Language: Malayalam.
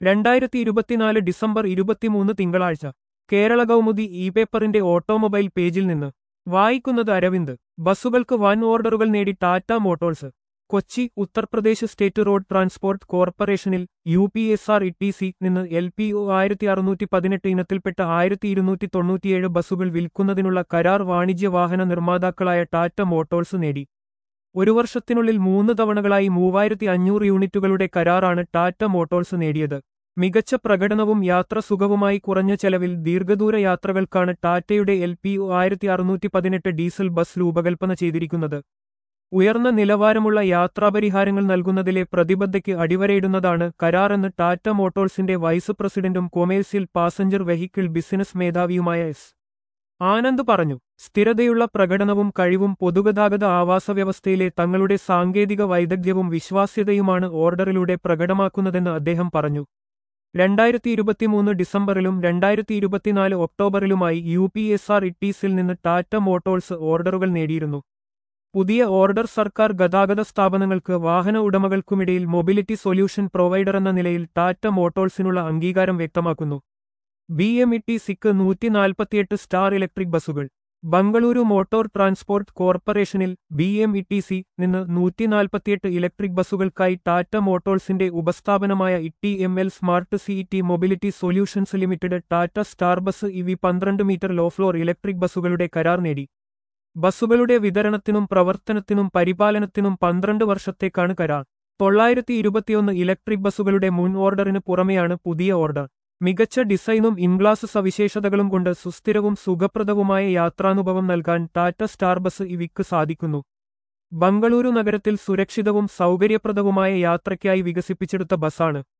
രണ്ടായിരത്തി ഇരുപത്തിനാല് ഡിസംബർ ഇരുപത്തിമൂന്ന് തിങ്കളാഴ്ച കേരള കൗമുദി ഇ പേപ്പറിന്റെ ഓട്ടോമൊബൈൽ പേജിൽ നിന്ന് വായിക്കുന്നത് അരവിന്ദ് ബസ്സുകൾക്ക് വൻ ഓർഡറുകൾ നേടി Tata motors Kochi Uttar Pradesh state road transport കോർപ്പറേഷനിൽ U P S R T C സി നിന്ന് എൽ പി ഒ ആയിരത്തി അറുന്നൂറ്റി പതിനെട്ട് ഇനത്തിൽപ്പെട്ട ആയിരത്തി ഇരുന്നൂറ്റി തൊണ്ണൂറ്റിയേഴ് ബസ്സുകൾ വിൽക്കുന്നതിനുള്ള കരാർ വാണിജ്യ വാഹന നിർമ്മാതാക്കളായ ടാറ്റ മോട്ടോഴ്സ് നേടി ഒരു വർഷത്തിനുള്ളിൽ മൂന്ന് തവണകളായി മൂവായിരത്തി അഞ്ഞൂറ് യൂണിറ്റുകളുടെ കരാറാണ് ടാറ്റ മോട്ടോഴ്സ് നേടിയത് മികച്ച പ്രകടനവും യാത്ര സുഖവുമായി കുറഞ്ഞ ചെലവിൽ ദീർഘദൂര യാത്രകൾക്കാണ് ടാറ്റയുടെ എൽ പി ഒ ആയിരത്തി അറുന്നൂറ്റി പതിനെട്ട് ഡീസൽ ബസ് രൂപകൽപ്പന ചെയ്തിരിക്കുന്നത് ഉയർന്ന നിലവാരമുള്ള യാത്രാപരിഹാരങ്ങൾ നൽകുന്നതിലെ പ്രതിബദ്ധയ്ക്ക് അടിവരയിടുന്നതാണ് കരാറെന്ന് ടാറ്റ മോട്ടോഴ്സിന്റെ വൈസ് പ്രസിഡന്റും കൊമേഴ്സ്യൽ പാസഞ്ചർ വെഹിക്കിൾ ബിസിനസ് മേധാവിയുമായ എസ് ആനന്ദ് പറഞ്ഞു സ്ഥിരതയുള്ള പ്രകടനവും കഴിവും പൊതുഗതാഗത ആവാസവ്യവസ്ഥയിലെ തങ്ങളുടെ സാങ്കേതിക വൈദഗ്ധ്യവും വിശ്വാസ്യതയുമാണ് ഓർഡറിലൂടെ പ്രകടമാക്കുന്നതെന്ന് അദ്ദേഹം പറഞ്ഞു രണ്ടായിരത്തി ഇരുപത്തിമൂന്ന് ഡിസംബറിലും രണ്ടായിരത്തി ഇരുപത്തിനാല് ഒക്ടോബറിലുമായി യു പി എസ് ആർ ഇട്ടീസിൽ നിന്ന് ടാറ്റ മോട്ടോഴ്സ് ഓർഡറുകൾ നേടിയിരുന്നു പുതിയ ഓർഡർ സർക്കാർ ഗതാഗത സ്ഥാപനങ്ങൾക്ക് വാഹന ഉടമകൾക്കുമിടയിൽ മൊബിലിറ്റി സൊല്യൂഷൻ പ്രൊവൈഡർ എന്ന നിലയിൽ ടാറ്റ മോട്ടോഴ്സിനുള്ള അംഗീകാരം വ്യക്തമാക്കുന്നു ബി എം ഇ ടി സിക്ക് നൂറ്റി നാൽപ്പത്തിയെട്ട് സ്റ്റാർ ഇലക്ട്രിക് ബസ്സുകൾ ബംഗളൂരു മോട്ടോർ ട്രാൻസ്പോർട്ട് കോർപ്പറേഷനിൽ ബി എം ഇ ടി സി നിന്ന് നൂറ്റി നാൽപ്പത്തിയെട്ട് ഇലക്ട്രിക് ബസ്സുകൾക്കായി ടാറ്റ മോട്ടോഴ്സിന്റെ ഉപസ്ഥാപനമായ E M L smart C T mobility solutions limited Tata star bus E V പന്ത്രണ്ട് മീറ്റർ ലോ ഫ്ലോർ ഇലക്ട്രിക് ബസ്സുകളുടെ കരാർ നേടി ബസ്സുകളുടെ വിതരണത്തിനും പ്രവർത്തനത്തിനും പരിപാലനത്തിനും പന്ത്രണ്ട് വർഷത്തേക്കാണ് കരാർ തൊള്ളായിരത്തി ഇരുപത്തിയൊന്ന് ഇലക്ട്രിക് ബസ്സുകളുടെ മുൻ ഓർഡറിന് പുറമെയാണ് പുതിയ ഓർഡർ മികച്ച ഡിസൈനും ഇൻഗ്ലാസ് സവിശേഷതകളും കൊണ്ട് സുസ്ഥിരവും സുഖപ്രദവുമായ യാത്രാനുഭവം നൽകാൻ ടാറ്റ സ്റ്റാർ ബസ് ഇവിക്ക് സാധിക്കുന്നു ബംഗളൂരു നഗരത്തിൽ സുരക്ഷിതവും സൗകര്യപ്രദവുമായ യാത്രയ്ക്കായി വികസിപ്പിച്ചെടുത്ത ബസ്സാണ്